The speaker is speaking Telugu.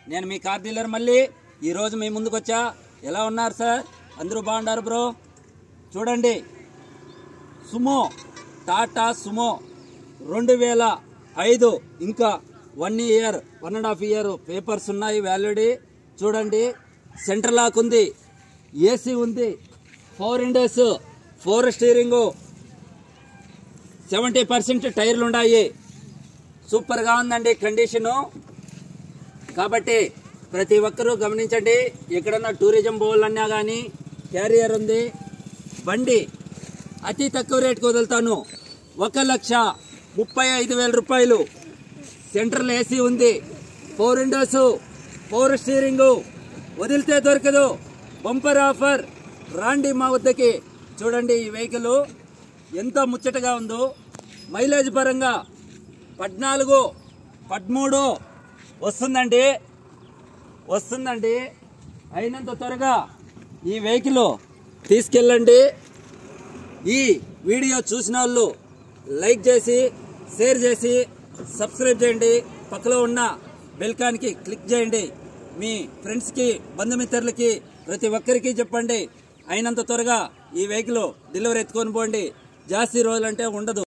నేను మీ కార్ డీలర్ మళ్ళీ ఈ రోజు మీ ముందుకు వచ్చా ఎలా ఉన్నారు సార్ అందరూ బాగున్నారు బ్రో చూడండి సుమో టాటా సుమో రెండు వేల ఐదు ఇంకా one year one and half year papers ఉన్నాయి వ్యాలిడి చూడండి సెంటర్ లాక్ ఉంది ఏసీ ఉంది four windows four steering seventy percent టైర్లు ఉన్నాయి సూపర్గా ఉందండి కండిషను కాబట్టి ప్రతి ఒక్కరూ గమనించండి ఎక్కడన్నా టూరిజం పోవాలన్నా కానీ క్యారియర్ ఉంది బండి అతి తక్కువ రేటుకు వదులుతాను ఒక లక్ష ముప్పై ఐదు వేల రూపాయలు సెంట్రల్ ఏసీ ఉంది ఫోర్ విండోస్ ఫోర్ స్టీరింగు వదిలితే దొరకదు బంపర్ ఆఫర్ రాండి మా వద్దకి చూడండి ఈ వెహికల్ ఎంత ముచ్చటగా ఉందో మైలేజ్ పరంగా పద్నాలుగు పదమూడు వస్తుందండి వస్తుందండి అయినంత త్వరగా ఈ వెహికల్ తీసుకెళ్ళండి ఈ వీడియో చూసిన వాళ్ళు లైక్ చేసి షేర్ చేసి సబ్స్క్రైబ్ చేయండి పక్కలో ఉన్న బెల్కాన్కి క్లిక్ చేయండి మీ ఫ్రెండ్స్కి బంధుమిత్రులకి ప్రతి ఒక్కరికి చెప్పండి అయినంత త్వరగా ఈ వెహికల్ డెలివరీ ఎత్తుకొని పోండి జాస్తి రోజులంటే ఉండదు